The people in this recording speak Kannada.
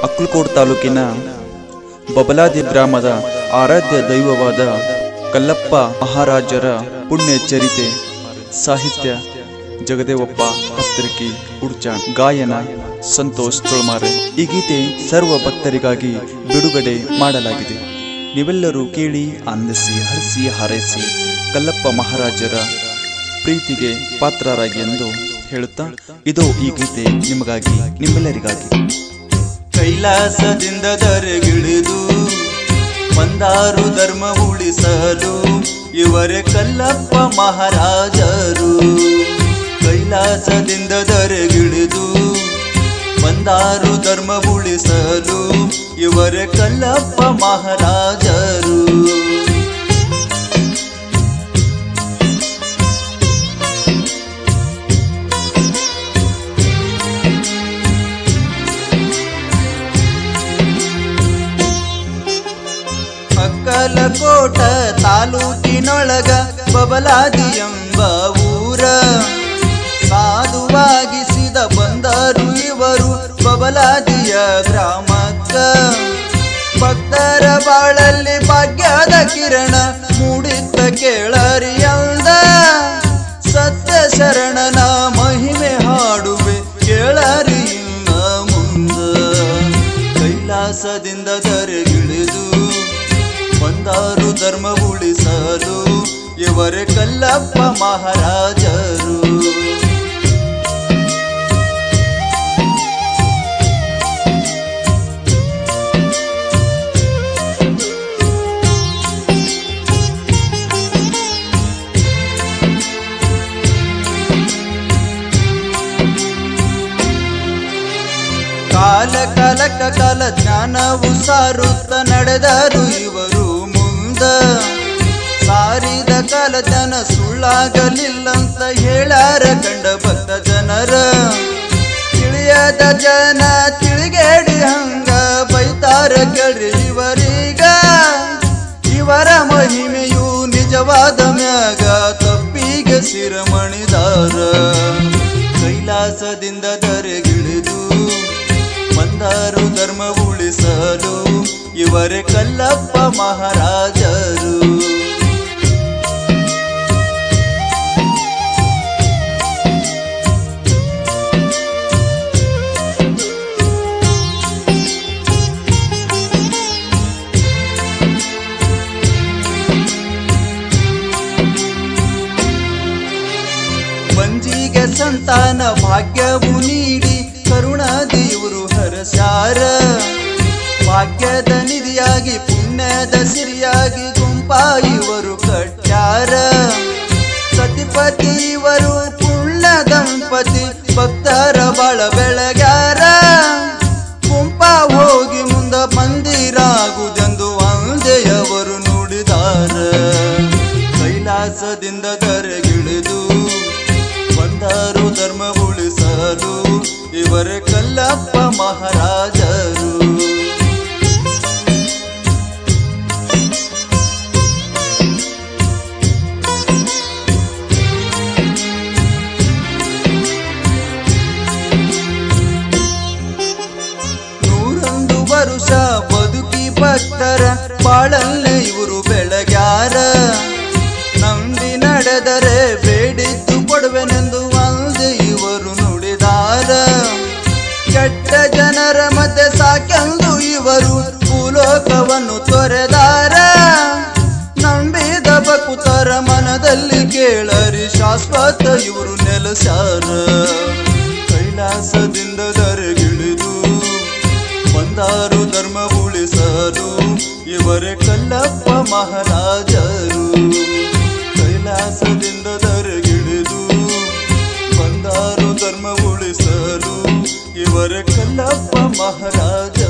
ಅಕ್ಕಲಕೋಟ್ ತಾಲೂಕಿನ ಬಬಲಾದಿ ಗ್ರಾಮದ ಆರಾಧ್ಯ ದೈವವಾದ ಕಲ್ಲಪ್ಪ ಮಹಾರಾಜರ ಪುಣ್ಯ ಚರಿತೆ ಸಾಹಿತ್ಯ ಜಗದೇವಪ್ಪ ಪತ್ರಿಕೆ ಉಡ್ಚಾಣ್ ಗಾಯನ ಸಂತೋಷ್ ತೊಳ್ಮಾರೆ ಈ ಗೀತೆ ಸರ್ವ ಭಕ್ತರಿಗಾಗಿ ಬಿಡುಗಡೆ ಮಾಡಲಾಗಿದೆ ನೀವೆಲ್ಲರೂ ಕೇಳಿ ಆನಂದಿಸಿ ಹರಿಸಿ ಹಾರೈಸಿ ಕಲ್ಲಪ್ಪ ಮಹಾರಾಜರ ಪ್ರೀತಿಗೆ ಪಾತ್ರರಾಗಿ ಎಂದು ಹೇಳುತ್ತಾ ಇದು ಈ ಗೀತೆ ನಿಮಗಾಗಿ ನಿಮ್ಮೆಲ್ಲರಿಗಾಗಿ ಕೈಲಾಸದಿಂದ ದರೆಗಿಳಿದು ಮಂದಾರು ಧರ್ಮ ಉಳಿಸಲು ಇವರೇ ಕಲ್ಲಪ್ಪ ಮಹಾರಾಜರು ಕೈಲಾಸದಿಂದ ದರೆಗಿಳಿದು ಮಂದಾರು ಧರ್ಮ ಉಳಿಸಲು ಇವರೇ ಕಲ್ಲಪ್ಪ ಮಹಾರಾಜರು ಅಕ್ಕಲಕೋಟ ತಾಲೂಕಿನೊಳಗ ಬಬಲಾದಿ ಎಂಬ ಊರ ಸಾಧುವಾಗಿಸಿದ ಬಂದರು ಇವರು ಬಬಲಾದಿಯ ಗ್ರಾಮಕ್ಕ ಭಕ್ತರ ಬಾಳಲ್ಲಿ ಭಾಗ್ಯದ ಕಿರಣ ಮೂಡಿತ್ತ ಕೇಳರಿಯಲ್ದ ಸತ್ಯ ಶರಣನ ಮಹಿಮೆ ಹಾಡುವೆ ಕೇಳರಿ ಇನ್ನ ಮುಂದ ಕೈಲಾಸದಿಂದ ದರೆಗಿಳಿದು ಬಂದಾರು ಧರ್ಮ ಉಳಿಸಲು ಇವರೇ ಕಲ್ಲಪ್ಪ ಮಹಾರಾಜರು ಕಾಲ ಕಾಲಕ ಕಾಲ ಜ್ಞಾನವು ಸಾರುತ್ತ ನಡೆದರು ಇವರು ಮುಂದ ಸಾರಿದ ಕಾಲ ಜನ ಸುಳ್ಳಾಗಲಿಲ್ಲಂತ ಹೇಳಾರ ಕಂಡ ಭಕ್ತ ಜನರ ತಿಳಿಯದ ಜನ ತಿಳಿಗೇಡಿ ಹಂಗ ಬೈತಾರ ಕೇಳ್ರಿ ಇವರೀಗ ಇವರ ಮಹಿಮೆಯು ನಿಜವಾದ ಮ್ಯಾಗ ತಪ್ಪಿಗೆ ಸಿರಮಣಿದಾರ ಕೈಲಾಸದಿಂದ ದರೆಗಿಳಿದು ಮಂದಾರು ಧರ್ಮ ಉಳಿಸಲು ಇವರೇ ಕಲ್ಲಪ್ಪ ಮಹಾರಾಜರು ಬಂಜಿಗೆ ಸಂತಾನ ಭಾಗ್ಯವು ನೀಡಿ ಕರುಣಾದಿ ಇವರು ಹರಸಾರ ಭಾಗ್ಯದ ನಿಧಿಯಾಗಿ ಪುಣ್ಯದ ಸಿರಿಯಾಗಿ ಗುಂಪ ಇವರು ಕಟ್ಟಾರ ಸತಿಪತಿ ಇವರು ಪುಣ್ಯ ದಂಪತಿ ಭಕ್ತರ ಬಾಳ ಬೆಳಗ್ಯಾರ ಗುಂಪ ಹೋಗಿ ಮುಂದ ಮಂದಿರಾಗುದೆಂದು ಅಂದೆಯವರು ನುಡಿದಾರ ಕೈಲಾಸದಿಂದ ದರೆಗಿಳಿದು ಬಂದರು ಧರ್ಮ ಉಳಿಸಲು ಇವರೇ ಕಲ್ಲಪ್ಪ ಮಹಾರಾಜರು ನೂರೊಂದು ವರುಷ ಬದುಕಿ ಭಕ್ತರ ಬಾಳಲ್ಲೇ ಇವರು ಬೆಳಗ್ಯಾರ ನಂಬಿ ನಡೆದರೆ ಬೇಡಿದ್ದು ಕೊಡುವೆನೆಂದು ಅಂದು ಇವರು ನುಡಿದಾರ ಕೆಟ್ಟ ಜನರ ಮಧ್ಯೆ ಸಾಕೆಂದು ಇವರು ಭೂಲೋಕವನ್ನು ತೊರೆದಾರ ನಂಬಿದ ಬಕುತರ ಮನದಲ್ಲಿ ಕೇಳರಿ ಶಾಶ್ವತ ಇವರು ನೆಲೆಸಾರ ಕೈಲಾಸದಿಂದ ದರೆಗಿಳಿದು ಬಂದಾರು ಧರ್ಮ ಉಳಿಸಲು ಇವರೇ ಕಲ್ಲಪ್ಪ ಮಹಾರಾಜರು ಕೈಲಾಸದಿಂದ ದರೆಗಿಳಿದು ಬಂದಾರು ಧರ್ಮ ಉಳಿಸಲು ಇವರೇ ಕಲ್ಲಪ್ಪ ಮಹಾರಾಜ